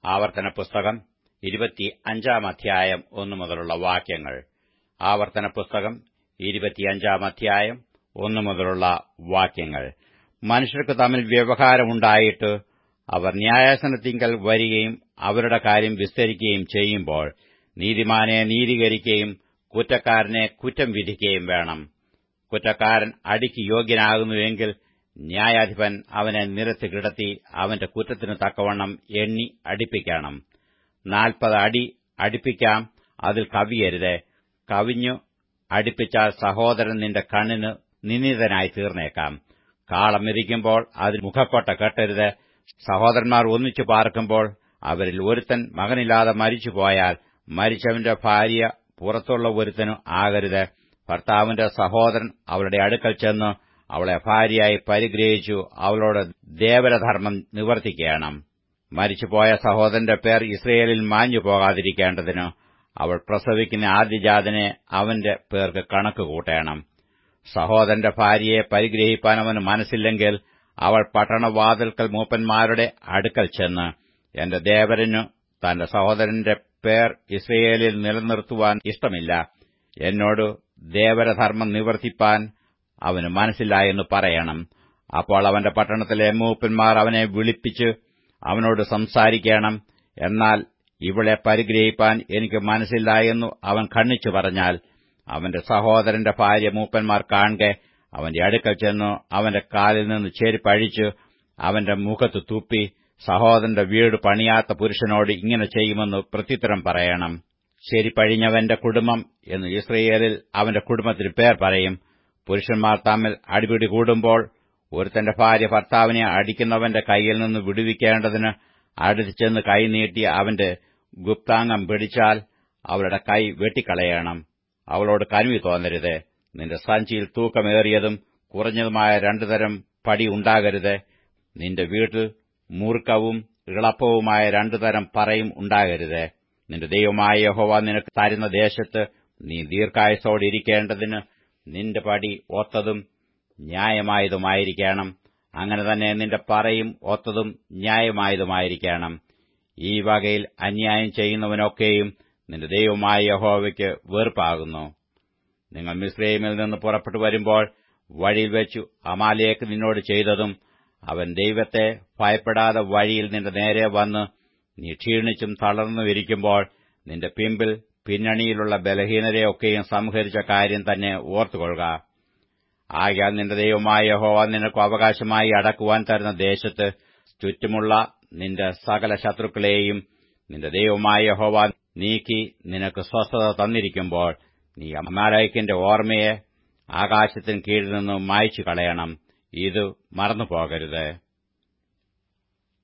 ആവർത്തന പുസ്തകം ഇരുപത്തി അഞ്ചാം അധ്യായം ഒന്നു മുതലുള്ള വാക്യങ്ങൾ ആവർത്തന പുസ്തകം ഇരുപത്തിയഞ്ചാം അധ്യായം ഒന്നു മുതലുള്ള വാക്യങ്ങൾ മനുഷ്യർക്ക് തമ്മിൽ വ്യവഹാരമുണ്ടായിട്ട് അവർ ന്യായാസനത്തിങ്കൽ വരികയും അവരുടെ കാര്യം വിസ്തരിക്കുകയും ചെയ്യുമ്പോൾ നീതിമാനെ നീതീകരിക്കുകയും കുറ്റക്കാരനെ കുറ്റം വിധിക്കുകയും വേണം കുറ്റക്കാരൻ അടിക്ക് യോഗ്യനാകുന്നുവെങ്കിൽ ന്യായാധിപൻ അവനെ നിരത്ത് കിടത്തി അവന്റെ കുറ്റത്തിനു തക്കവണ്ണം എണ്ണി അടിപ്പിക്കണം നാൽപ്പത് അടി അടിപ്പിക്കാം അതിൽ കവിയരുത് കവിഞ്ഞു അടിപ്പിച്ചാൽ സഹോദരൻ നിന്റെ കണ്ണിന് നിന്ദിതനായി തീർന്നേക്കാം കാളം മെതിക്കുമ്പോൾ അതിൽ മുഖക്കൊട്ട കെട്ടരുത് സഹോദരന്മാർ ഒന്നിച്ചു പാർക്കുമ്പോൾ അവരിൽ ഒരുത്തൻ മകനില്ലാതെ മരിച്ചുപോയാൽ മരിച്ചവന്റെ ഭാര്യ പുറത്തുള്ള ഒരുത്തനു ആകരുത് ഭർത്താവിന്റെ സഹോദരൻ അവളുടെ അടുക്കൽ ചെന്ന് അവളെ ഭാര്യയായി പരിഗ്രഹിച്ചു അവളോട് ദേവരധർമ്മം നിവർത്തിക്കണം മരിച്ചുപോയ സഹോദരന്റെ പേർ ഇസ്രയേലിൽ മാഞ്ഞു പോകാതിരിക്കേണ്ടതിന് അവൾ പ്രസവിക്കുന്ന ആദ്യജാതനെ അവന്റെ പേർക്ക് കണക്ക് കൂട്ടണം സഹോദരന്റെ ഭാര്യയെ പരിഗ്രഹിപ്പാൻ അവന് മനസ്സില്ലെങ്കിൽ അവൾ പട്ടണവാതിൽക്കൽ മൂപ്പന്മാരുടെ അടുക്കൽ ചെന്ന് എന്റെ ദേവരനു തന്റെ സഹോദരന്റെ പേർ ഇസ്രയേലിൽ നിലനിർത്തുവാൻ ഇഷ്ടമില്ല എന്നോട് ദേവരധർമ്മം നിവർത്തിപ്പാൻ അവന് മനസ്സില്ല എന്ന് പറയണം അപ്പോൾ അവന്റെ പട്ടണത്തിലെ മൂപ്പന്മാർ അവനെ വിളിപ്പിച്ച് അവനോട് സംസാരിക്കണം എന്നാൽ ഇവളെ പരിഗ്രഹിപ്പാൻ എനിക്ക് മനസ്സില്ല എന്നു അവൻ ഖണ്ഡിച്ചു പറഞ്ഞാൽ അവന്റെ സഹോദരന്റെ ഭാര്യ മൂപ്പന്മാർ കാണെ അവന്റെ അടുക്കൽ ചെന്നു അവന്റെ കാലിൽ നിന്ന് ചെരുപ്പഴിച്ച് അവന്റെ മുഖത്ത് തുപ്പി സഹോദരന്റെ വീട് പണിയാത്ത പുരുഷനോട് ഇങ്ങനെ ചെയ്യുമെന്ന് പ്രത്യുത്തരം പറയണം ശരിപ്പഴിഞ്ഞവന്റെ കുടുംബം എന്ന് ഇസ്രയേലിൽ അവന്റെ കുടുംബത്തിന് പേർ പറയും പുരുഷന്മാർ തമ്മിൽ അടിപിടി കൂടുമ്പോൾ ഒരുത്തന്റെ ഭാര്യ ഭർത്താവിനെ അടിക്കുന്നവന്റെ കൈയിൽ നിന്ന് വിടുവിക്കേണ്ടതിന് അടുത്ത് ചെന്ന് കൈ നീട്ടി അവന്റെ ഗുപ്താംഗം പിടിച്ചാൽ അവളുടെ കൈ വെട്ടിക്കളയണം അവളോട് കനുവി തോന്നരുത് നിന്റെ സഞ്ചിയിൽ തൂക്കമേറിയതും കുറഞ്ഞതുമായ രണ്ടുതരം പടി ഉണ്ടാകരുത് നിന്റെ വീട്ടിൽ മൂർക്കവും ഇളപ്പവുമായ രണ്ടുതരം പറയും ഉണ്ടാകരുത് നിന്റെ ദൈവമായ യഹോവ നിനക്ക് തരുന്ന ദേശത്ത് നീ ദീർഘായുസോടിരിക്കേണ്ടതിന് നിന്റെ പടി ഒത്തതും ന്യായമായതുമായിരിക്കണം അങ്ങനെ തന്നെ നിന്റെ പറയും ഒത്തതും ന്യായമായതുമായിരിക്കണം ഈ വകയിൽ അന്യായം ചെയ്യുന്നവനൊക്കെയും നിന്റെ ദൈവമായ യഹോവയ്ക്ക് വെറുപ്പാകുന്നു നിങ്ങൾ മിശ്രൈമിൽ നിന്ന് പുറപ്പെട്ടു വരുമ്പോൾ വഴിയിൽ വെച്ചു അമാലേക്ക് നിന്നോട് ചെയ്തതും അവൻ ദൈവത്തെ ഭയപ്പെടാതെ വഴിയിൽ നിന്റെ നേരെ വന്ന് നീ ക്ഷീണിച്ചും തളർന്നു ഇരിക്കുമ്പോൾ നിന്റെ പിമ്പിൽ പിന്നണിയിലുള്ള ബലഹീനരെയൊക്കെയും സംഹരിച്ച കാര്യം തന്നെ ഓർത്തുകൊള്ളുക ആകയാൽ നിന്റെ ദൈവമായ യഹോവ നിനക്ക് അവകാശമായി അടക്കുവാൻ തരുന്ന ദേശത്ത് ചുറ്റുമുള്ള നിന്റെ സകല ശത്രുക്കളെയും നിന്റെ ദൈവമായ യഹോവ നീക്കി നിനക്ക് സ്വസ്ഥത തന്നിരിക്കുമ്പോൾ നീ അമാലയക്കിന്റെ ഓർമ്മയെ ആകാശത്തിന് കീഴിൽ നിന്ന് മായ്ച്ചു കളയണം ഇത് മറന്നുപോകരുത്